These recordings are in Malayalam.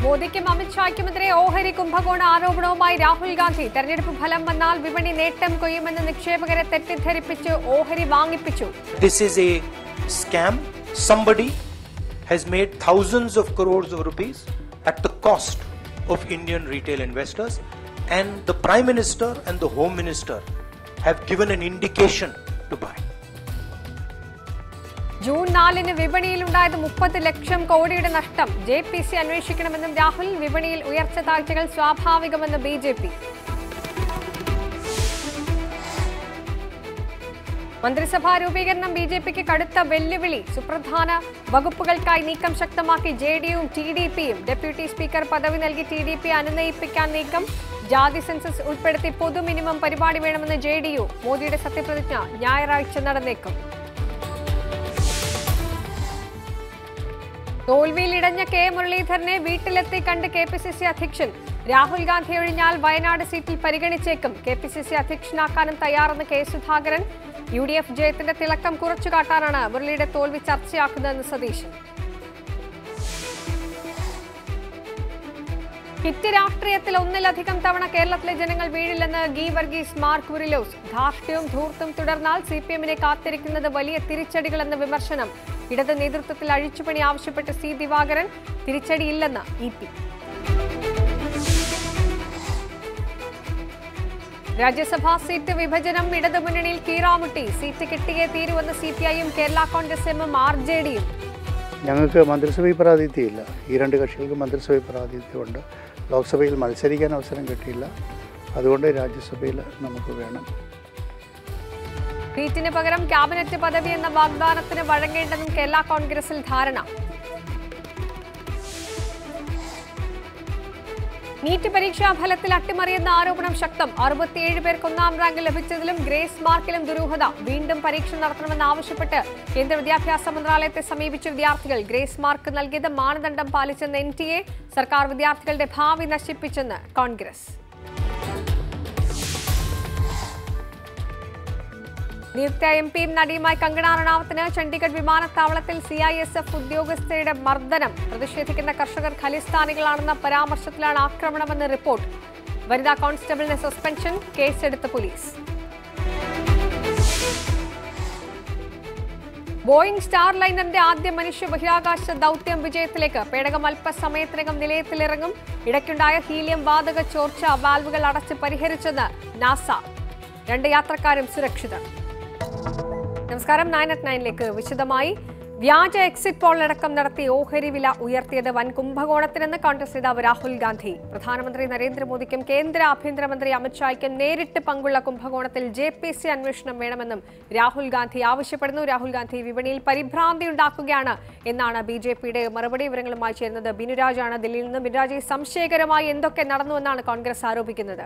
മോദിക്കും അമിത്ഷായ്ക്കുമെതിരെ ഓഹരി കുംഭകോണ ആരോപണവുമായി രാഹുൽ ഗാന്ധി തെരഞ്ഞെടുപ്പ് ഫലം വന്നാൽ വിപണി നേട്ടം കൊയ്യുമെന്ന് നിക്ഷേപകരെ തെറ്റിദ്ധരിപ്പിച്ച് ഓഹരി വാങ്ങിപ്പിച്ചു This is a scam. Somebody has made thousands of crores of rupees at the cost of Indian retail investors, and the Prime Minister and the Home Minister have given an indication to buy. June നാലിന് വിപണിയിലുണ്ടായത് മുപ്പത് ലക്ഷം കോടിയുടെ നഷ്ടം ജെ പി സി അന്വേഷിക്കണമെന്നും രാഹുൽ വിപണിയിൽ ഉയർച്ച താഴ്ചകൾ സ്വാഭാവികമെന്ന് ബി ജെ പി മന്ത്രിസഭാ രൂപീകരണം ബി ജെ പിക്ക് കടുത്ത വെല്ലുവിളി സുപ്രധാന വകുപ്പുകൾക്കായി നീക്കം ശക്തമാക്കി ജെ ഡിയും ടി ഡി പിയും ഡെപ്യൂട്ടി സ്പീക്കർ പദവി നൽകി ടി ഡി പി അനുനയിപ്പിക്കാൻ നീക്കം ജാതി സെൻസസ് ഉൾപ്പെടുത്തി പൊതു മിനിമം പരിപാടി വേണമെന്ന് ജെ ഡി യു മോദിയുടെ സത്യപ്രതിജ്ഞ ഞായറാഴ്ച നടന്നേക്കും തോൽവിയിലിടഞ്ഞ കെ മുരളീധരനെ വീട്ടിലെത്തി കണ്ട് കെ പി സി സി അധ്യക്ഷൻ രാഹുൽ ഗാന്ധി ഒഴിഞ്ഞാൽ വയനാട് സീറ്റിൽ പരിഗണിച്ചേക്കും കെ പി സി സി അധ്യക്ഷനാക്കാനും തയ്യാറെന്ന് K Sudhakaran U D F ജയത്തിന്റെ തിളക്കം കുറച്ചു കാട്ടാനാണ് മുരളിയുടെ തോൽവി ചർച്ചയാക്കുന്നതെന്ന് സതീശൻ ഹിറ്റ് രാഷ്ട്രീയത്തിൽ ഒന്നിലധികം തവണ കേരളത്തിലെ ജനങ്ങൾ വീഴില്ലെന്ന് ഗീ വർഗീസ് മാർക്ക് കുരിലോസ് ധാർഷ്ട്യവും ധൂർത്തും തുടർന്നാൽ സി പി എമ്മിനെ കാത്തിരിക്കുന്നത് വലിയ തിരിച്ചടികളെന്ന വിമർശനം ഇടത് നേതൃത്വത്തിൽ അഴിച്ചുപണി ആവശ്യപ്പെട്ട് സി ദിവാകരൻ തിരിച്ചടിയില്ലെന്ന് ഇ പി രാജ്യസഭാ സീറ്റ് വിഭജനം ഇടതുമുന്നണിയിൽ കീറാമുട്ടി സീറ്റ് കിട്ടിയേ തീരുവെന്ന് സി പി ഐയും കേരള കോൺഗ്രസ് എമ്മും ആർ ജെ ഡിയും ഞങ്ങൾക്ക് മന്ത്രിസഭയിൽ പ്രാതിനിധ്യമില്ല ഈ രണ്ട് കക്ഷികൾക്ക് മന്ത്രിസഭയിൽ പ്രാതിനിധ്യമുണ്ട് ലോക്സഭയിൽ മത്സരിക്കാൻ അവസരം കിട്ടിയില്ല അതുകൊണ്ട് രാജ്യസഭയിൽ നമുക്ക് വേണം സീറ്റിന് പകരം ക്യാബിനറ്റ് പദവി എന്ന വാഗ്ദാനത്തിന് വഴങ്ങേണ്ടെന്നും കേരള കോൺഗ്രസിൽ ധാരണ നീറ്റ് പരീക്ഷാ ഫലത്തിൽ അട്ടിമറിയെന്ന ആരോപണം ശക്തം അറുപത്തിയേഴ് പേർക്ക് ഒന്നാം റാങ്ക് ലഭിച്ചതിലും ഗ്രേസ് മാർക്കിലും ദുരൂഹത വീണ്ടും പരീക്ഷ നടത്തണമെന്ന് ആവശ്യപ്പെട്ട് കേന്ദ്ര വിദ്യാഭ്യാസ മന്ത്രാലയത്തെ സമീപിച്ച വിദ്യാർത്ഥികൾ ഗ്രേസ് മാർക്ക് നൽകിയത് മാനദണ്ഡം പാലിച്ചെന്ന് എൻ ടി എ സർക്കാർ വിദ്യാർത്ഥികളുടെ ഭാവി നശിപ്പിച്ചെന്ന് കോൺഗ്രസ് നിയുക്ത എം പിയും നടിയുമായി കങ്കണ റണാവത്തിന് ചണ്ഡീഗഡ് വിമാനത്താവളത്തിൽ സി ഐ എസ് എഫ് ഉദ്യോഗസ്ഥരുടെ മർദ്ദനം പ്രതിഷേധിക്കുന്ന കർഷകർ ഖലിസ്ഥാനികളാണെന്ന പരാമർശത്തിലാണ് ആക്രമണമെന്ന് റിപ്പോർട്ട് വനിതാ കോൺസ്റ്റബിളിന് സസ്പെൻഷൻ കേസെടുത്ത പോലീസ് ബോയിംഗ് സ്റ്റാർ ലൈനറിന്റെ ആദ്യ മനുഷ്യ ബഹിരാകാശ ദൗത്യം വിജയത്തിലേക്ക് പേടകം അല്പസമയത്തിനകം നിലയത്തിലിറങ്ങും ഇടയ്ക്കുണ്ടായ ഹീലിയം വാതക ചോർച്ച വാൽവുകൾ അടച്ച് പരിഹരിച്ചെന്ന് നാസ രണ്ട് യാത്രക്കാരും സുരക്ഷിതർ നമസ്കാരം നയൻ അറ്റ് നയനിലേക്ക് വിശദമായി വ്യാജ എക്സിറ്റ് പോളിനടക്കം നടത്തി ഓഹരി വില ഉയർത്തിയത് വൻ കുംഭകോണത്തിനെന്ന് കോൺഗ്രസ് നേതാവ് രാഹുൽ ഗാന്ധി പ്രധാനമന്ത്രി നരേന്ദ്രമോദിക്കും കേന്ദ്ര ആഭ്യന്തരമന്ത്രി അമിത്ഷായ്ക്കും നേരിട്ട് പങ്കുള്ള കുംഭകോണത്തിൽ ജെ പി സി അന്വേഷണം വേണമെന്നും രാഹുൽ ഗാന്ധി ആവശ്യപ്പെടുന്നു രാഹുൽ ഗാന്ധി വിപണിയിൽ പരിഭ്രാന്തി ഉണ്ടാക്കുകയാണ് എന്നാണ് ബി ജെ പിയുടെ മറുപടി വിവരങ്ങളുമായി ചേരുന്നത് ബിനുരാജാണ് ദില്ലിയിൽ നിന്ന് ബിനുരാജ് ഈ സംശയകരമായി എന്തൊക്കെ നടന്നുവെന്നാണ് കോൺഗ്രസ് ആരോപിക്കുന്നത്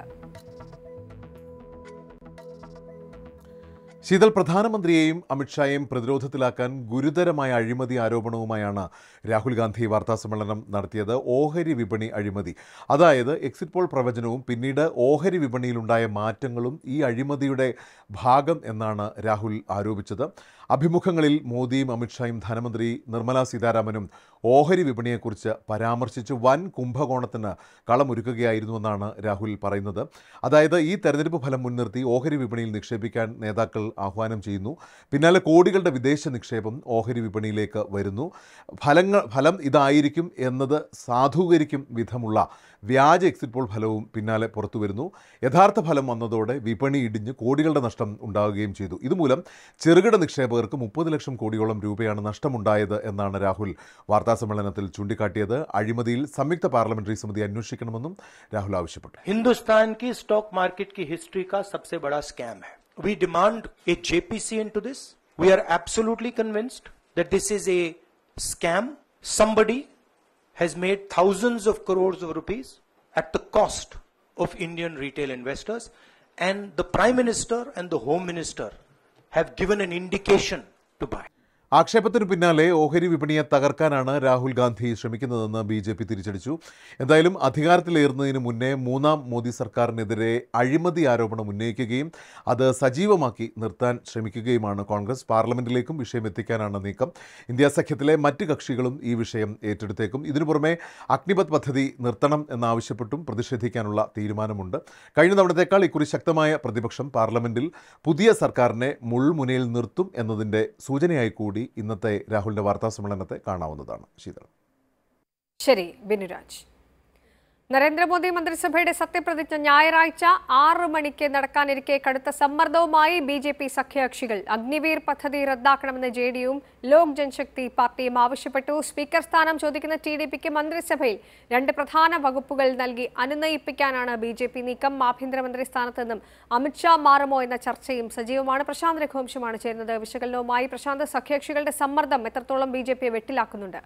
ശീതൽ പ്രധാനമന്ത്രിയെയും അമിത്ഷായെയും പ്രതിരോധത്തിലാക്കാൻ ഗുരുതരമായ അഴിമതി ആരോപണവുമായാണ് രാഹുൽ ഗാന്ധി വാർത്താസമ്മേളനം നടത്തിയത് ഓഹരി വിപണി അഴിമതി അതായത് എക്സിറ്റ് പോൾ പ്രവചനവും പിന്നീട് ഓഹരി വിപണിയിലുണ്ടായ മാറ്റങ്ങളും ഈ അഴിമതിയുടെ ഭാഗം എന്നാണ് രാഹുൽ ആരോപിച്ചത് അഭിമുഖങ്ങളിൽ മോദിയും അമിത്ഷായും ധനമന്ത്രി നിർമ്മലാ സീതാരാമനും ഓഹരി വിപണിയെക്കുറിച്ച് പരാമർശിച്ച് വൻ കുംഭകോണത്തിന് കളമൊരുക്കുകയായിരുന്നുവെന്നാണ് രാഹുൽ പറയുന്നത് അതായത് ഈ തെരഞ്ഞെടുപ്പ് ഫലം മുൻനിർത്തി ഓഹരി വിപണിയിൽ നിക്ഷേപിക്കാൻ നേതാക്കൾ ആഹ്വാനം ചെയ്യുന്നു പിന്നാലെ കോടികളുടെ വിദേശ നിക്ഷേപം ഓഹരി വിപണിയിലേക്ക് വരുന്നു ഫലങ്ങൾ ഫലം ഇതായിരിക്കും എന്നത് സാധൂകരിക്കും വിധമുള്ള വ്യാജ എക്സിറ്റ് പോൾ ഫലവും പിന്നാലെ പുറത്തു വരുന്നു യഥാർത്ഥ ഫലം വന്നതോടെ വിപണി ഇടിഞ്ഞ് കോടികളുടെ നഷ്ടം ഉണ്ടാവുകയും ചെയ്തു ഇതുമൂലം ചെറുകിട നിക്ഷേപകർക്ക് മുപ്പത് ലക്ഷം കോടിയോളം രൂപയാണ് നഷ്ടമുണ്ടായത് എന്നാണ് രാഹുൽ വാർത്താസമ്മേളനത്തിൽ ചൂണ്ടിക്കാട്ടിയത് അഴിമതിയിൽ സംയുക്ത പാർലമെന്ററി സമിതി അന്വേഷിക്കണമെന്നും രാഹുൽ ആവശ്യപ്പെട്ടു हिंदुस्तान की स्टॉक मार्केट की हिस्ट्री का सबसे बड़ा स्कैम है we demand a JPC into this we are absolutely convinced that this is a scam somebody has made thousands of crores of rupees at the cost of Indian retail investors and the prime minister and the home minister have given an indication to buy ആക്ഷേപത്തിനു പിന്നാലെ ഓഹരി വിപണിയെ തകർക്കാനാണ് രാഹുൽ ഗാന്ധി ശ്രമിക്കുന്നതെന്ന് ബി ജെ പി തിരിച്ചടിച്ചു എന്തായാലും അധികാരത്തിലേറുന്നതിന് മുന്നേ മൂന്നാം മോദി സർക്കാരിനെതിരെ അഴിമതി ആരോപണം ഉന്നയിക്കുകയും അത് സജീവമാക്കി നിർത്താൻ ശ്രമിക്കുകയുമാണ് കോൺഗ്രസ് പാർലമെന്റിലേക്കും വിഷയം എത്തിക്കാനാണ് നീക്കം ഇന്ത്യ സഖ്യത്തിലെ മറ്റ് കക്ഷികളും ഈ വിഷയം ഏറ്റെടുത്തേക്കും ഇതിനു പുറമെ അഗ്നിപത് പദ്ധതി നിർത്തണം എന്നാവശ്യപ്പെട്ടും പ്രതിഷേധിക്കാനുള്ള തീരുമാനമുണ്ട് കഴിഞ്ഞ തവണത്തേക്കാൾ ഇക്കുറി ശക്തമായ പ്രതിപക്ഷം പാർലമെന്റിൽ പുതിയ സർക്കാരിനെ മുൾമുനയിൽ നിർത്തും എന്നതിൻ്റെ സൂചനയായി കൂടി ഇന്നത്തെ രാഹുലിൻ്റെ വാർത്താ സമ്മേളനത്തെ കാണാവുന്നതാണ് ശീതൾ ശരി ബിനുരാജ് നരേന്ദ്രമോദി മന്ത്രിസഭയുടെ സത്യപ്രതിജ്ഞ ഞായറാഴ്ച ആറ് മണിക്ക് നടക്കാനിരിക്കെ കടുത്ത സമ്മർദ്ദവുമായി ബി ജെ പി സഖ്യകക്ഷികൾ അഗ്നിവീർ പദ്ധതി റദ്ദാക്കണമെന്ന് ജെ ഡിയും ലോക് ജൻശക്തി പാർട്ടിയും ആവശ്യപ്പെട്ടു സ്പീക്കർ സ്ഥാനം ചോദിക്കുന്ന ടി ഡി പിക്ക് മന്ത്രിസഭയിൽ രണ്ട് പ്രധാന വകുപ്പുകൾ നൽകി അനുനയിപ്പിക്കാനാണ് ബി ജെ പി നീക്കം ആഭ്യന്തരമന്ത്രി സ്ഥാനത്ത് നിന്നും അമിത്ഷാ മാറുമോ എന്ന ചർച്ചയും സജീവമാണ് പ്രശാന്ത് രഘുവംശമാണ് ചേരുന്നത് വിശകലനവുമായി പ്രശാന്ത് സഖ്യകക്ഷികളുടെ സമ്മർദ്ദം എത്രത്തോളം ബി ജെ പിയെ വെട്ടിലാക്കുന്നുണ്ട്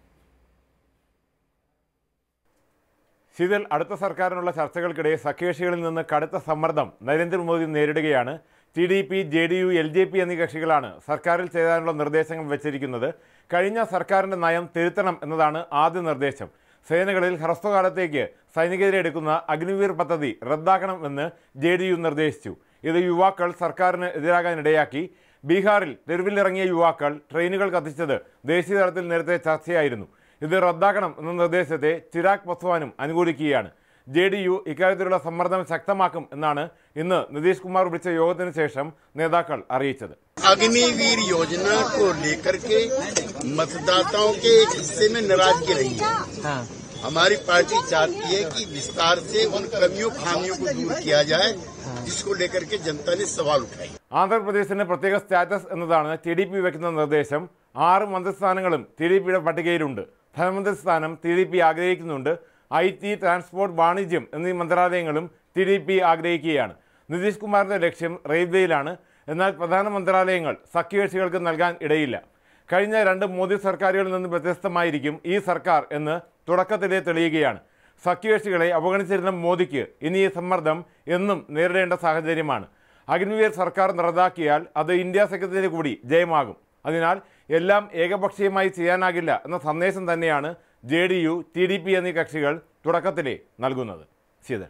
ശീതൽ അടുത്ത സർക്കാരിനുള്ള ചർച്ചകൾക്കിടെ സഖ്യകക്ഷികളിൽ നിന്ന് കടുത്ത സമ്മർദ്ദം നരേന്ദ്രമോദി നേരിടുകയാണ് T D P J D U L J P എന്നീ കക്ഷികളാണ് സർക്കാരിൽ ചേരാനുള്ള നിർദ്ദേശങ്ങൾ വെച്ചിരിക്കുന്നത് കഴിഞ്ഞ സർക്കാരിൻ്റെ നയം തിരുത്തണം എന്നതാണ് ആദ്യ നിർദ്ദേശം സേനകളിൽ ഹ്രസ്വകാലത്തേക്ക് സൈനികരെ എടുക്കുന്ന അഗ്നിവീർ പദ്ധതി റദ്ദാക്കണം എന്ന് ജെ ഡി യു നിർദ്ദേശിച്ചു ഇത് യുവാക്കൾ സർക്കാരിന് എതിരാകാനിടയാക്കി ബീഹാറിൽ തെരുവിലിറങ്ങിയ യുവാക്കൾ ട്രെയിനുകൾ കത്തിച്ചത് ദേശീയ തലത്തിൽ നേരത്തെ ചർച്ചയായിരുന്നു ഇത് റദ്ദാക്കണം എന്ന നിർദ്ദേശത്തെ ചിരാഗ് പസ്വാനും അനുകൂലിക്കുകയാണ് ജെ ഡി യു ഇക്കാര്യത്തിലുള്ള സമ്മർദ്ദം ശക്തമാക്കും എന്നാണ് ഇന്ന് നിതീഷ് കുമാർ വിളിച്ച യോഗത്തിന് ശേഷം നേതാക്കൾ അറിയിച്ചത് अग्निवीर योजना को लेकर के मतदाताओं के एक हिस्से में नाराजगी रही है हमारी पार्टी चाहती है कि विस्तार से उन कमियों खामियों को दूर किया जाए जिसको लेकर के जनता ने सवाल उठाए ആന്ധ്രാപ്രദേശിന് പ്രത്യേക സ്റ്റാറ്റസ് എന്നതാണ് ടി ഡി പി വയ്ക്കുന്ന നിർദ്ദേശം ആറ് മന്ത്രിസ്ഥാനങ്ങളും ടി ഡി പിയുടെ പട്ടികയിലുണ്ട് ധനമന്ത്രി സ്ഥാനം ടി ഡി പി ആഗ്രഹിക്കുന്നുണ്ട് ഐ ടി ട്രാൻസ്പോർട്ട് വാണിജ്യം എന്നീ മന്ത്രാലയങ്ങളും ടി ഡി പി ആഗ്രഹിക്കുകയാണ് നിതീഷ് കുമാറിന്റെ ലക്ഷ്യം റെയിൽവേയിലാണ് എന്നാൽ പ്രധാന മന്ത്രാലയങ്ങൾ സഖ്യകക്ഷികൾക്ക് നൽകാൻ ഇടയില്ല കഴിഞ്ഞ രണ്ട് മോദി സർക്കാരുകളിൽ നിന്ന് വ്യത്യസ്തമായിരിക്കും ഈ സർക്കാർ എന്ന് തുടക്കത്തിലേ തെളിയുകയാണ് സഖ്യകക്ഷികളെ അവഗണിച്ചിരുന്ന മോദിക്ക് ഇനി ഈ സമ്മർദ്ദം എന്നും നേരിടേണ്ട സാഹചര്യമാണ് അഗ്നിവീർ സർക്കാർ റദ്ദാക്കിയാൽ അത് ഇന്ത്യ സഖ്യത്തിന് കൂടി ജയമാകും അതിനാൽ എല്ലാം ഏകപക്ഷീയമായി ചെയ്യാനാകില്ല എന്ന സന്ദേശം തന്നെയാണ് J D U T D P എന്നീ കക്ഷികൾ തുടക്കത്തിലേ നൽകുന്നത് ശീതൽ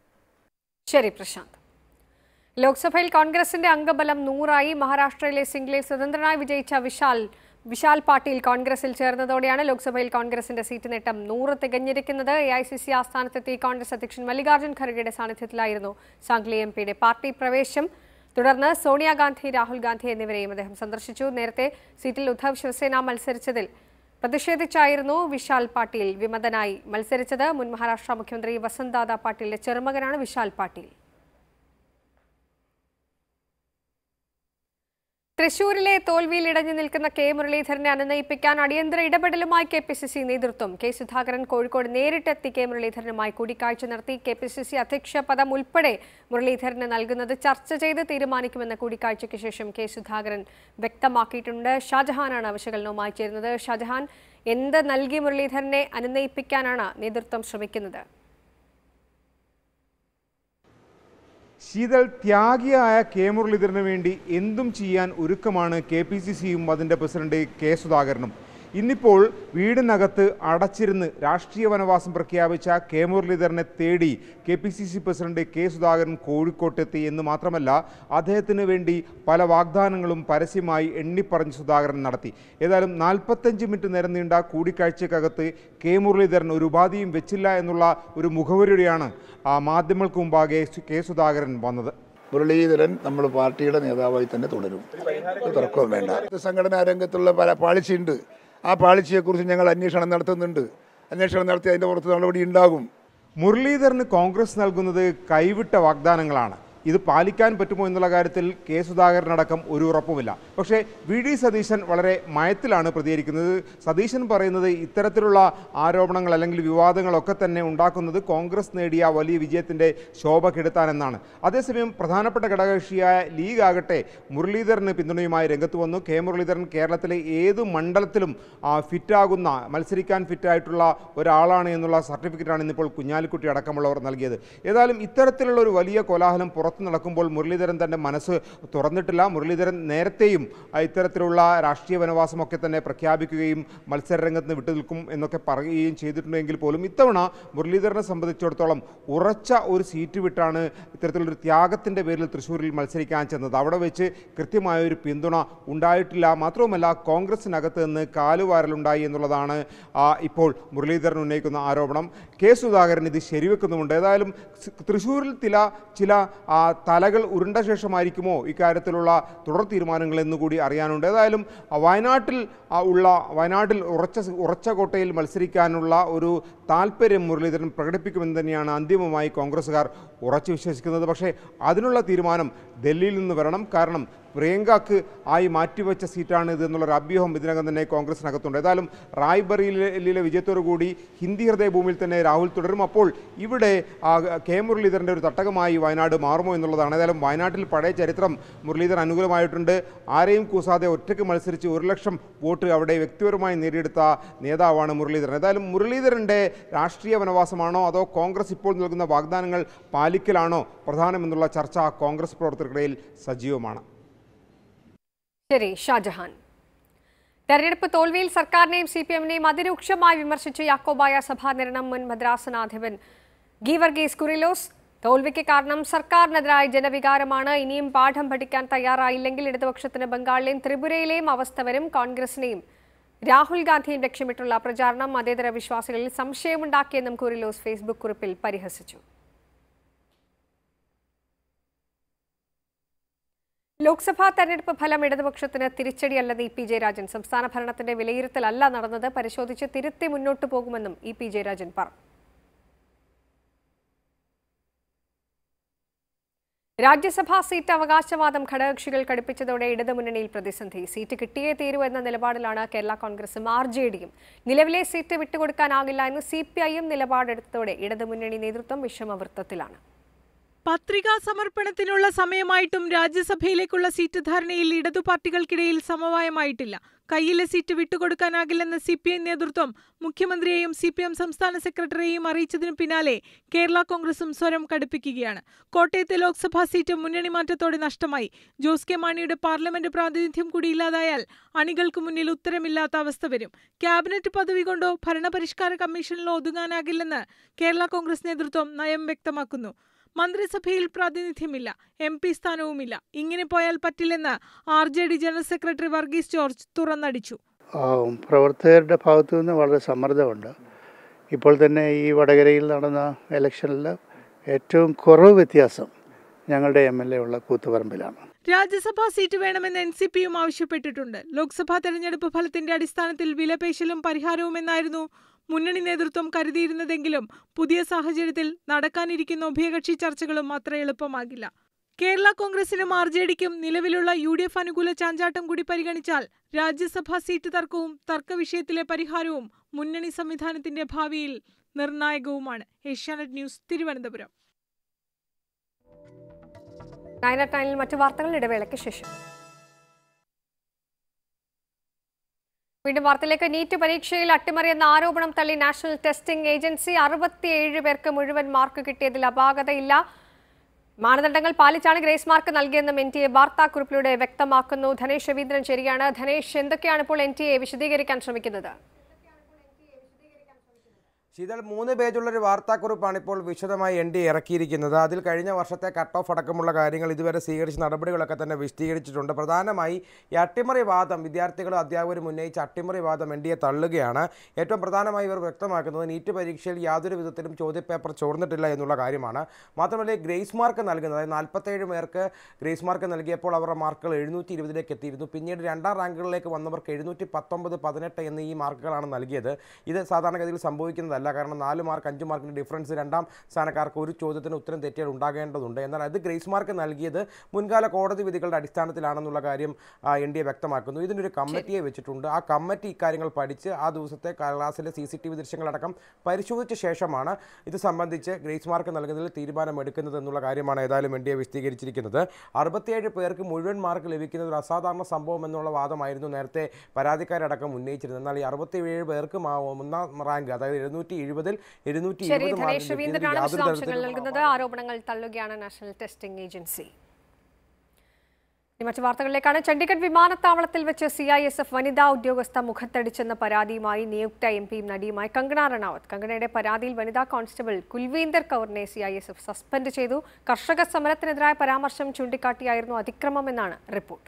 ശരി പ്രശാന്ത് ലോക്സഭയിൽ കോൺഗ്രസിന്റെ അംഗബലം നൂറായി മഹാരാഷ്ട്രയിലെ സിംഗ്ലയിൽ സ്വതന്ത്രനായി വിജയിച്ച വിശാൽ വിശാൽ പാട്ടീൽ കോൺഗ്രസിൽ ചേർന്നതോടെയാണ് ലോക്സഭയിൽ കോൺഗ്രസിന്റെ സീറ്റ് നേട്ടം നൂറ് തികഞ്ഞിരിക്കുന്നത് എ ഐ സി സി ആസ്ഥാനത്തെത്തി കോൺഗ്രസ് അധ്യക്ഷൻ മല്ലികാർജ്ജുൻ ഖർഗെയുടെ സാന്നിധ്യത്തിലായിരുന്നു സാംഗ്ലി എം പിയുടെ പാർട്ടി പ്രവേശം തുടർന്ന് സോണിയാഗാന്ധി രാഹുൽ ഗാന്ധി എന്നിവരെയും അദ്ദേഹം സന്ദർശിച്ചു നേരത്തെ സീറ്റിൽ ഉദ്ധവ് ശിവസേന മത്സരിച്ചതിൽ പ്രതിഷേധിച്ചായിരുന്നു വിശാൽ പാട്ടീൽ വിമതനായി മത്സരിച്ചത് മുൻ മഹാരാഷ്ട്ര മുഖ്യമന്ത്രി വസന്ത്ദാദ പാട്ടീലിന്റെ ചെറുമകനാണ് വിശാൽ പാട്ടീൽ തൃശൂരിലെ തോൽവിയിൽ ഇടഞ്ഞു നിൽക്കുന്ന കെ മുരളീധരനെ അനുനയിപ്പിക്കാൻ അടിയന്തര ഇടപെടലുമായി കെ പി സി സി നേതൃത്വം കെ സുധാകരൻ കോഴിക്കോട് നേരിട്ടെത്തി കെ മുരളീധരനുമായി കൂടിക്കാഴ്ച നടത്തി കെ പി സി സി അധ്യക്ഷ പദം ഉൾപ്പെടെ മുരളീധരന് നൽകുന്നത് ചർച്ച ചെയ്ത് തീരുമാനിക്കുമെന്ന് കൂടിക്കാഴ്ചയ്ക്ക് ശേഷം കെ സുധാകരൻ വ്യക്തമാക്കിയിട്ടുണ്ട് ഷാജഹാനാണ് വിശകലനവുമായി ചേരുന്നത് ഷാജഹാൻ എന്ത് നൽകി മുരളീധരനെ അനുനയിപ്പിക്കാനാണ് നേതൃത്വം ശ്രമിക്കുന്നത് ശീതൾ ത്യാഗിയായ കെ മുരളീധരന് വേണ്ടി എന്തും ചെയ്യാൻ ഒരുക്കമാണ് കെ പി സി സിയും അതിൻ്റെ പ്രസിഡന്റ് കെ സുധാകരനും ഇന്നിപ്പോൾ വീടിനകത്ത് അടച്ചിരുന്ന് രാഷ്ട്രീയ വനവാസം പ്രഖ്യാപിച്ച കെ മുരളീധരനെ തേടി K P C C president K Sudhakaran കോഴിക്കോട്ടെത്തി എന്ന് മാത്രമല്ല അദ്ദേഹത്തിന് വേണ്ടി പല വാഗ്ദാനങ്ങളും പരസ്യമായി എണ്ണിപ്പറഞ്ഞ് സുധാകരൻ നടത്തി ഏതായാലും നാൽപ്പത്തഞ്ച് മിനിറ്റ് നേരം നീണ്ട കൂടിക്കാഴ്ചക്കകത്ത് കെ മുരളീധരൻ ഒരു ഉപാധിയും വെച്ചില്ല എന്നുള്ള ഒരു മുഖവരിയോടെയാണ് ആ മാധ്യമങ്ങൾക്ക് മുമ്പാകെ സു- കെ സുധാകരൻ വന്നത് മുരളീധരൻ നമ്മൾ പാർട്ടിയുടെ നേതാവായി തന്നെ തുടരും ഒരു തർക്കവും വേണ്ട സംഘടനാ രംഗത്തുള്ള പല പാളിച്ചയുണ്ട് ആ പാളിച്ചയെക്കുറിച്ച് ഞങ്ങൾ അന്വേഷണം നടത്തുന്നുണ്ട് അന്വേഷണം നടത്തി അതിൻ്റെ പുറത്ത് നടപടി ഉണ്ടാകും മുരളീധരന് കോൺഗ്രസ് നൽകുന്നത് കൈവിട്ട വാഗ്ദാനങ്ങളാണ് ഇത് പാലിക്കാൻ പറ്റുമോ എന്നുള്ള കാര്യത്തിൽ കെ സുധാകരനടക്കം ഒരു ഉറപ്പുമില്ല പക്ഷേ വി ഡി സതീശൻ വളരെ മയത്തിലാണ് പ്രതികരിക്കുന്നത് സതീശൻ പറയുന്നത് ഇത്തരത്തിലുള്ള ആരോപണങ്ങൾ അല്ലെങ്കിൽ വിവാദങ്ങളൊക്കെ തന്നെ ഉണ്ടാക്കുന്നത് കോൺഗ്രസ് നേടിയ വലിയ വിജയത്തിൻ്റെ ശോഭ കെടുത്താനെന്നാണ് അതേസമയം പ്രധാനപ്പെട്ട ഘടകകക്ഷിയായ ലീഗ് ആകട്ടെ മുരളീധരന് പിന്തുണയുമായി രംഗത്ത് വന്നു കെ മുരളീധരൻ കേരളത്തിലെ ഏത് മണ്ഡലത്തിലും ആ, ഫിറ്റാകുന്ന മത്സരിക്കാൻ ഫിറ്റായിട്ടുള്ള ഒരാളാണ് എന്നുള്ള സർട്ടിഫിക്കറ്റാണ് ഇന്നിപ്പോൾ കുഞ്ഞാലിക്കുട്ടി അടക്കമുള്ളവർ നൽകിയത് ഏതായാലും ഇത്തരത്തിലുള്ള ഒരു വലിയ കോലാഹലം പുറത്തു പുറത്തു നടക്കുമ്പോൾ മുരളീധരൻ തൻ്റെ മനസ്സ് തുറന്നിട്ടില്ല മുരളീധരൻ നേരത്തെയും ആ, ഇത്തരത്തിലുള്ള രാഷ്ട്രീയ വനവാസമൊക്കെ തന്നെ പ്രഖ്യാപിക്കുകയും മത്സരരംഗത്ത് നിന്ന് വിട്ടുനിൽക്കും എന്നൊക്കെ പറയുകയും ചെയ്തിട്ടുണ്ടെങ്കിൽ പോലും ഇത്തവണ മുരളീധരനെ സംബന്ധിച്ചിടത്തോളം ഉറച്ച ഒരു സീറ്റ് വിട്ടാണ് ഇത്തരത്തിലൊരു ത്യാഗത്തിൻ്റെ പേരിൽ തൃശ്ശൂരിൽ മത്സരിക്കാൻ ചെന്നത് അവിടെ വെച്ച് കൃത്യമായ ഒരു പിന്തുണ ഉണ്ടായിട്ടില്ല മാത്രവുമല്ല കോൺഗ്രസിനകത്ത് നിന്ന് കാലുവാരലുണ്ടായി എന്നുള്ളതാണ് ആ, ഇപ്പോൾ മുരളീധരൻ ഉന്നയിക്കുന്ന ആരോപണം കെ സുധാകരൻ ഇത് ശരിവെക്കുന്നുമുണ്ട് ഏതായാലും സ് തൃശ്ശൂരിൽ ചില ചില ആ, തലകൾ ഉരുണ്ട ശേഷമായിരിക്കുമോ ഇക്കാര്യത്തിലുള്ള തുടർ തീരുമാനങ്ങൾ എന്നുകൂടി അറിയാനുണ്ട് ഏതായാലും ആ, വയനാട്ടിൽ ആ, ഉള്ള വയനാട്ടിൽ ഉറച്ച ഉറച്ച കോട്ടയിൽ മത്സരിക്കാനുള്ള ഒരു താല്പര്യം മുരളീധരൻ പ്രകടിപ്പിക്കുമെന്ന് തന്നെയാണ് അന്തിമമായി കോൺഗ്രസ്സുകാർ ഉറച്ചു വിശ്വസിക്കുന്നത് പക്ഷേ അതിനുള്ള തീരുമാനം ഡൽഹിയിൽ നിന്ന് വരണം കാരണം പ്രിയങ്കക്ക് ആയി മാറ്റിവെച്ച സീറ്റാണ് ഇത് എന്നുള്ളൊരു അഭ്യൂഹം ഇതിനകം തന്നെ കോൺഗ്രസിനകത്തുണ്ട് ഏതായാലും റായ്ബറയിലെ വിജയത്തോടു കൂടി ഹിന്ദി ഹൃദയഭൂമിയിൽ തന്നെ രാഹുൽ തുടരും അപ്പോൾ ഇവിടെ ആ, കെ മുരളീധരൻ്റെ ഒരു തട്ടകമായി വയനാട് മാറുമോ എന്നുള്ളതാണ് ഏതായാലും വയനാട്ടിൽ പഴയ ചരിത്രം മുരളീധരൻ അനുകൂലമായിട്ടുണ്ട് ആരെയും കൂസാതെ ഒറ്റയ്ക്ക് മത്സരിച്ച് ഒരു ലക്ഷം വോട്ട് അവിടെ വ്യക്തിപരമായി നേടിയെടുത്ത നേതാവാണ് മുരളീധരൻ ഏതായാലും മുരളീധരൻ്റെ രാഷ്ട്രീയ വനവാസമാണോ അതോ കോൺഗ്രസ് ഇപ്പോൾ നൽകുന്ന വാഗ്ദാനങ്ങൾ പാലിക്കലാണോ പ്രധാനമെന്നുള്ള ചർച്ച കോൺഗ്രസ് പ്രവർത്തകർക്കിടയിൽ സജീവമാണ് ശരി ഷാജഹാൻ തെരഞ്ഞെടുപ്പ് തോൽവിയിൽ സർക്കാരിനെയും സി പി എമ്മിനെയും അതിരൂക്ഷമായി വിമർശിച്ച് യാക്കോബായ സഭാ നിരണം മുൻ മദ്രാസനാധിപൻ ഗീവർഗീസ് കുറിലോസ് തോൽവിക്ക് കാരണം സർക്കാരിനെതിരായ ജനവികാരമാണ് ഇനിയും പാഠം പഠിക്കാൻ തയ്യാറായില്ലെങ്കിൽ ഇടതുപക്ഷത്തിന് ബംഗാളിലെയും ത്രിപുരയിലെയും അവസ്ഥ വരും കോൺഗ്രസിനെയും രാഹുൽ ഗാന്ധിയും ലക്ഷ്യമിട്ടുള്ള പ്രചാരണം മതേതര വിശ്വാസികളിൽ സംശയമുണ്ടാക്കിയെന്നും കുറിലോസ് ഫേസ്ബുക്ക് കുറിപ്പിൽ പരിഹസിച്ചു ലോക്സഭാ തെരഞ്ഞെടുപ്പ് ഫലം ഇടതുപക്ഷത്തിന് തിരിച്ചടിയല്ലെന്ന് ഇ പി ജയരാജൻ സംസ്ഥാന ഭരണത്തിന്റെ വിലയിരുത്തലല്ല നടന്നത് പരിശോധിച്ച് തിരുത്തി മുന്നോട്ടു പോകുമെന്നും ഇ പി ജയരാജൻ പറഞ്ഞു രാജ്യസഭാ സീറ്റ് അവകാശവാദം ഘടകകക്ഷികൾ കടുപ്പിച്ചതോടെ ഇടതുമുന്നണിയിൽ പ്രതിസന്ധി സീറ്റ് കിട്ടിയേ തീരൂ എന്ന നിലപാടിലാണ് കേരള കോൺഗ്രസും ആർ ജെ ഡിയും നിലവിലെ സീറ്റ് വിട്ടുകൊടുക്കാനാകില്ല എന്ന് സി പി ഐയും നിലപാടെടുത്തതോടെ ഇടതുമുന്നണി നേതൃത്വം വിഷമവൃത്തത്തിലാണ് പത്രികാ സമർപ്പണത്തിനുള്ള സമയമായിട്ടും രാജ്യസഭയിലേക്കുള്ള സീറ്റ് ധാരണയിൽ ഇടതു പാർട്ടികൾക്കിടയിൽ സമവായമായിട്ടില്ല കയ്യിലെ സീറ്റ് വിട്ടുകൊടുക്കാനാകില്ലെന്ന സി പി ഐ നേതൃത്വം മുഖ്യമന്ത്രിയെയും സി പി എം സംസ്ഥാന സെക്രട്ടറിയെയും അറിയിച്ചതിനു പിന്നാലെ കേരള കോൺഗ്രസും സ്വരം കടുപ്പിക്കുകയാണ് കോട്ടയത്തെ ലോക്സഭാ സീറ്റ് മുന്നണി മാറ്റത്തോടെ നഷ്ടമായി ജോസ് കെ മാണിയുടെ പാർലമെന്റ് പ്രാതിനിധ്യം കൂടി ഇല്ലാതായാൽ അണികൾക്ക് മുന്നിൽ ഉത്തരമില്ലാത്ത അവസ്ഥ വരും ക്യാബിനറ്റ് പദവി കൊണ്ടോ ഭരണപരിഷ്കാര കമ്മീഷനിലോ ഒതുങ്ങാനാകില്ലെന്ന് കേരള കോൺഗ്രസ് നേതൃത്വം നയം വ്യക്തമാക്കുന്നു മന്ത്രിസഭയിൽ പ്രാതിനിധ്യമില്ല എം പി സ്ഥാനവുമില്ല ഇങ്ങനെ പോയാൽ പറ്റില്ലെന്ന് R J D general secretary Varghese George തുറന്നടിച്ചു ആ, പ്രവർത്തകരുടെ ഭാഗത്തു നിന്ന് വളരെ സമ്മർദ്ദമുണ്ട് ഇപ്പോൾ തന്നെ ഈ വടകരയിൽ നടന്ന ഇലക്ഷനിൽ ഏറ്റവും കുറവ് വ്യത്യാസം ഞങ്ങളുടെ എം എൽ എ ഉള്ള കൂത്തുപറമ്പിലാണ് രാജ്യസഭാ സീറ്റ് വേണമെന്ന് എൻ സി പിയും ആവശ്യപ്പെട്ടിട്ടുണ്ട് ലോക്സഭാ തെരഞ്ഞെടുപ്പ് ഫലത്തിന്റെ അടിസ്ഥാനത്തിൽ വിലപേശലും പരിഹാരവും എന്നായിരുന്നു മുന്നണി നേതൃത്വം കരുതിയിരുന്നതെങ്കിലും പുതിയ സാഹചര്യത്തിൽ നടക്കാനിരിക്കുന്ന ഉഭയകക്ഷി ചർച്ചകളും അത്ര എളുപ്പമാകില്ല കേരള കോൺഗ്രസിനും ആർ ജെ ഡിക്കും നിലവിലുള്ള യു ഡി എഫ് അനുകൂല ചാഞ്ചാട്ടം കൂടി പരിഗണിച്ചാൽ രാജ്യസഭാ സീറ്റ് തർക്കവും തർക്ക വിഷയത്തിലെ പരിഹാരവും മുന്നണി സംവിധാനത്തിന്റെ ഭാവിയിൽ നിർണായകവുമാണ് Asianet News Thiruvananthapuram nine at നയനിൽ മറ്റു വാർത്തകൾ ഇടവേളയ്ക്ക് ശേഷം വീണ്ടും വാർത്തയിലേക്ക് നീറ്റ് പരീക്ഷയിൽ അട്ടിമറി എന്ന ആരോപണം തള്ളി നാഷണൽ ടെസ്റ്റിംഗ് ഏജൻസി അറുപത്തിയേഴ് പേർക്ക് മുഴുവൻ മാർക്ക് കിട്ടിയതിൽ അപാകതയില്ല മാനദണ്ഡങ്ങൾ പാലിച്ചാണ് ഗ്രേസ് മാർക്ക് നൽകിയെന്നും എൻ ടി എ വാർത്താക്കുറിപ്പിലൂടെ വ്യക്തമാക്കുന്നു ധനേഷ് രവീന്ദ്രൻ ശരിയാണ് ധനേഷ് എന്തൊക്കെയാണ് ഇപ്പോൾ എൻ ടി എ വിശദീകരിക്കാൻ ശ്രമിക്കുന്നത് ശീതൾ മൂന്ന് പേജുള്ളൊരു വാർത്താക്കുറിപ്പാണ് ഇപ്പോൾ വിശദമായി എൻ ഡി ഇറക്കിയിരിക്കുന്നത് അതിൽ കഴിഞ്ഞ വർഷത്തെ കട്ട് ഓഫ് അടക്കമുള്ള കാര്യങ്ങൾ ഇതുവരെ സ്വീകരിച്ച നടപടികളൊക്കെ തന്നെ വിശദീകരിച്ചിട്ടുണ്ട് പ്രധാനമായി ഈ അട്ടിമറി വാദം വിദ്യാർത്ഥികളും അധ്യാപകരും ഉന്നയിച്ച അട്ടിമറി വാദം എൻ ഡി എ തള്ളുകയാണ് ഏറ്റവും പ്രധാനമായി ഇവർ വ്യക്തമാക്കുന്നത് നീറ്റ് പരീക്ഷയിൽ യാതൊരു വിധത്തിലും ചോദ്യപേപ്പർ ചോർന്നിട്ടില്ല എന്നുള്ള കാര്യമാണ് മാത്രമല്ല ഈ ഗ്രേസ് മാർക്ക് നൽകുന്നത് അതായത് നാൽപ്പത്തേഴ് പേർക്ക് ഗ്രേസ് മാർക്ക് നൽകിയപ്പോൾ അവരുടെ മാർക്കുകൾ എഴുന്നൂറ്റി ഇരുപതിലേക്ക് എത്തിയിരുന്നു പിന്നീട് രണ്ടാം റാങ്കുകളിലേക്ക് വന്നവർക്ക് എഴുന്നൂറ്റി പത്തൊമ്പത് പതിനെട്ട് എന്നീ ഈ മാർക്കുകളാണ് നൽകിയത് ഇത് സാധാരണഗതിയിൽ സംഭവിക്കുന്നതല്ല കാരണം നാല് മാർക്ക് അഞ്ച് മാർക്കിൻ്റെ ഡിഫറൻസ് രണ്ടാം സ്ഥാനക്കാർക്ക് ഒരു ചോദ്യത്തിന് ഉത്തരം തെറ്റിയാൽ ഉണ്ടാകേണ്ടതുണ്ട് എന്നാൽ അത് ഗ്രേസ് മാർക്ക് നൽകിയത് മുൻകാല കോടതി വിധികളുടെ അടിസ്ഥാനത്തിലാണെന്നുള്ള കാര്യം എൻ ഡി എ വ്യക്തമാക്കുന്നു ഇതിനൊരു കമ്മിറ്റിയെ വെച്ചിട്ടുണ്ട് ആ കമ്മിറ്റി ഇക്കാര്യങ്ങൾ പഠിച്ച് ആ ദിവസത്തെ ക്ലാസ്സിലെ സി സി ടി വി ദൃശ്യങ്ങളടക്കം പരിശോധിച്ച ശേഷമാണ് ഇത് സംബന്ധിച്ച് ഗ്രേസ് മാർക്ക് നൽകുന്നതിൽ തീരുമാനമെടുക്കുന്നത് എന്നുള്ള കാര്യമാണ് ഏതായാലും എൻ ഡി എ വിശദീകരിച്ചിരിക്കുന്നത് അറുപത്തിയേഴ് പേർക്ക് മുഴുവൻ മാർക്ക് ലഭിക്കുന്നത് ഒരു അസാധാരണ സംഭവം എന്നുള്ള വാദമായിരുന്നു നേരത്തെ പരാതിക്കാരടക്കം ഉന്നയിച്ചിരുന്നത് എന്നാൽ ഈ അറുപത്തിയേഴ് പേർക്ക് മാ- ഒന്നാം റാങ്ക് അതായത് എഴുന്നൂറ്റി ഇരുന്നൂറ്റി എഴുപതിൽ ഇരുന്നൂറ്റി ശരി ഇരുപത് ധനേഷ് മാർക്കിന് രവീന്ദ്രനാണ് യാതൊരു വിശദാംശങ്ങൾ തരത്തിലും നൽകുന്നത് ആരോപണങ്ങൾ തള്ളുകയാണ് നാഷണൽ ടെസ്റ്റിംഗ് ഏജൻസി ഇനി മറ്റു വാർത്തകളിലേക്കാണ് ചണ്ഡീഗഡ് വിമാനത്താവളത്തിൽ വെച്ച് സി ഐ എസ് എഫ് വനിതാ ഉദ്യോഗസ്ഥ മുഖത്തടിച്ചെന്ന പരാതിയുമായി നിയുക്ത എം പിയും നടിയുമായി കങ്കണ റണാവത്ത് കങ്കണയുടെ പരാതിയിൽ വനിതാ കോൺസ്റ്റബിൾ കുൽവീന്ദർ കൗറിനെ C I S F suspend ചെയ്തു കർഷക സമരത്തിനെതിരായ പരാമർശം ചൂണ്ടിക്കാട്ടിയായിരുന്നു അതിക്രമമെന്നാണ് റിപ്പോർട്ട്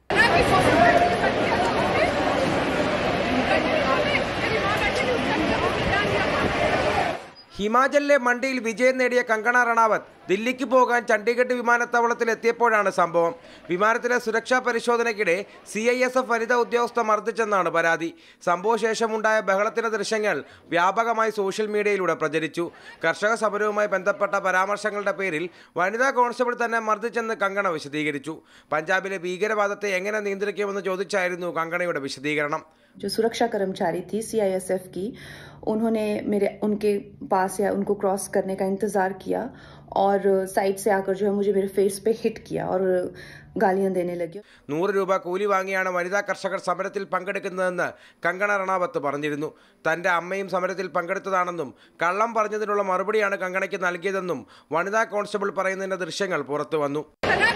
ഹിമാചലിലെ മണ്ടിയിൽ വിജയം നേടിയ കങ്കണ റണാവത്ത് ദില്ലിക്ക് പോകാൻ ചണ്ഡീഗഡ് വിമാനത്താവളത്തിൽ എത്തിയപ്പോഴാണ് സംഭവം വിമാനത്തിലെ സുരക്ഷാ പരിശോധനയ്ക്കിടെ സി ഐ എസ് എഫ് വനിതാ ഉദ്യോഗസ്ഥ മർദ്ദിച്ചെന്നാണ് പരാതി സംഭവശേഷമുണ്ടായ ബഹളത്തിന്റെ ദൃശ്യങ്ങൾ വ്യാപകമായി സോഷ്യൽ മീഡിയയിലൂടെ പ്രചരിച്ചു കർഷക സമരവുമായി ബന്ധപ്പെട്ട പരാമർശങ്ങളുടെ പേരിൽ വനിതാ കോൺസ്റ്റബിൾ തന്നെ മർദ്ദിച്ചെന്ന് കങ്കണ വിശദീകരിച്ചു പഞ്ചാബിലെ ഭീകരവാദത്തെ എങ്ങനെ നിയന്ത്രിക്കുമെന്ന് ചോദിച്ചായിരുന്നു കങ്കണയുടെ വിശദീകരണം जो सुरक्षा कर्मचारी थी सीआईएसएफ की उन्होंने मेरे उनके पास या उनको क्रॉस करने का इंतज़ार किया और साइड से आकर जो है मुझे मेरे फेस पे हिट किया और गालियां देने लगे നൂറ് രൂപ കൂലി വാങ്ങിയാണ് വനിതാ കർഷകർ സമരത്തിൽ പങ്കെടുക്കുന്നതെന്ന് കങ്കണ റണാവത്ത് പറഞ്ഞിരുന്നു തന്റെ അമ്മയും സമരത്തിൽ പങ്കെടുത്തതാണെന്നും കള്ളം പറഞ്ഞതിനുള്ള മറുപടിയാണ് കങ്കണയ്ക്ക് നൽകിയതെന്നും വനിതാ കോൺസ്റ്റബിൾ പറയുന്നതിന്റെ ദൃശ്യങ്ങൾ പുറത്തു വന്നു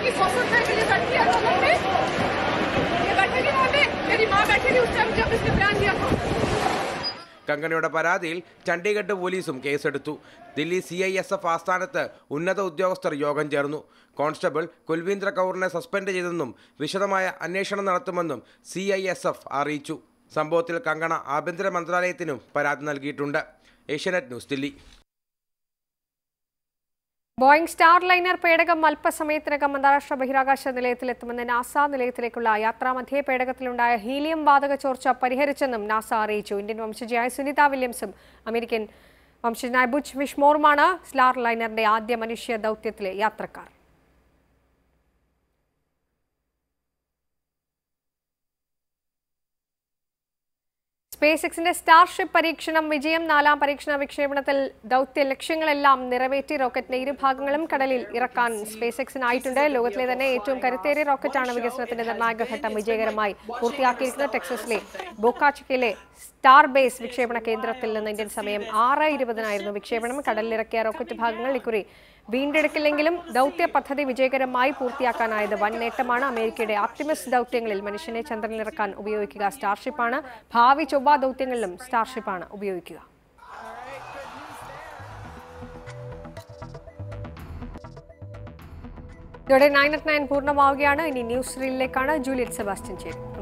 കങ്കണയുടെ പരാതിയിൽ ചണ്ഡീഗഡ് പോലീസും കേസെടുത്തു Delhi C I S F ആസ്ഥാനത്ത് ഉന്നത ഉദ്യോഗസ്ഥർ യോഗം ചേർന്നു കോൺസ്റ്റബിൾ കുൽവീന്ദ്ര കൗറിനെ സസ്പെൻഡ് ചെയ്തെന്നും വിശദമായ അന്വേഷണം നടത്തുമെന്നും സി ഐ എസ് എഫ് അറിയിച്ചു സംഭവത്തിൽ കങ്കണ ആഭ്യന്തര മന്ത്രാലയത്തിനും പരാതി നൽകിയിട്ടുണ്ട് Asianet News Delhi Boeing Starliner പേടകം അല്പസമയത്തിനകം അന്താരാഷ്ട്ര ബഹിരാകാശ നിലയത്തിലെത്തുമെന്ന് നാസ നിലയത്തിലേക്കുള്ള യാത്രാമധ്യേ പേടകത്തിലുണ്ടായ ഹീലിയം വാതക ചോർച്ച പരിഹരിച്ചെന്നും നാസ അറിയിച്ചു ഇന്ത്യൻ വംശജയായ സുനിത വില്യംസും അമേരിക്കൻ വംശജനായ ബുച്ച് വിഷ്മോറുമാണ് സ്റ്റാർ ലൈനറിന്റെ ആദ്യ മനുഷ്യ ദൗത്യത്തിലെ യാത്രക്കാർ സ്പേസ് എക്സിന്റെ സ്റ്റാർഷിപ്പ് പരീക്ഷണം വിജയം നാലാം പരീക്ഷണ വിക്ഷേപണത്തിൽ ദൗത്യ ലക്ഷ്യങ്ങളെല്ലാം നിറവേറ്റി റോക്കറ്റിന്റെ ഇരുഭാഗങ്ങളും കടലിൽ ഇറക്കാൻ സ്പേസ് എക്സിനായിട്ടുണ്ട് ലോകത്തിലെ തന്നെ ഏറ്റവും കരുത്തേറിയ റോക്കറ്റാണ് വികസനത്തിന്റെ നിർണായക ഘട്ടം വിജയകരമായി പൂർത്തിയാക്കിയിരിക്കുന്നത് ടെക്സസിലെ ബോക്കാച്ചിക്കയിലെ സ്റ്റാർ ബേസ് വിക്ഷേപണ കേന്ദ്രത്തിൽ നിന്ന് ഇന്ത്യൻ സമയം ആറ് ഇരുപതിനായിരുന്നു വിക്ഷേപണം കടലിലിറക്കിയ റോക്കറ്റ് ഭാഗങ്ങൾ ഇക്കുറി വീണ്ടെടുക്കില്ലെങ്കിലും ദൗത്യ പദ്ധതി വിജയകരമായി പൂർത്തിയാക്കാനായത് വൻ നേട്ടമാണ് അമേരിക്കയുടെ ആപ്റ്റിമസ് ദൗത്യങ്ങളിൽ മനുഷ്യനെ ചന്ദ്രനിലിറക്കാൻ ഉപയോഗിക്കുക സ്റ്റാർഷിപ്പാണ് ഭാവി ചൊവ്വ ദൗത്യങ്ങളിലും സ്റ്റാർഷിപ്പാണ് ഉപയോഗിക്കുക ഇതോടെ നയൻ അറ്റ് നയൻ പൂർണ്ണമാവുകയാണ് ഇനി ന്യൂസ് റീലിലേക്കാണ് ജൂലിയറ്റ് സെബാസ്റ്റ്യൻ ചേരും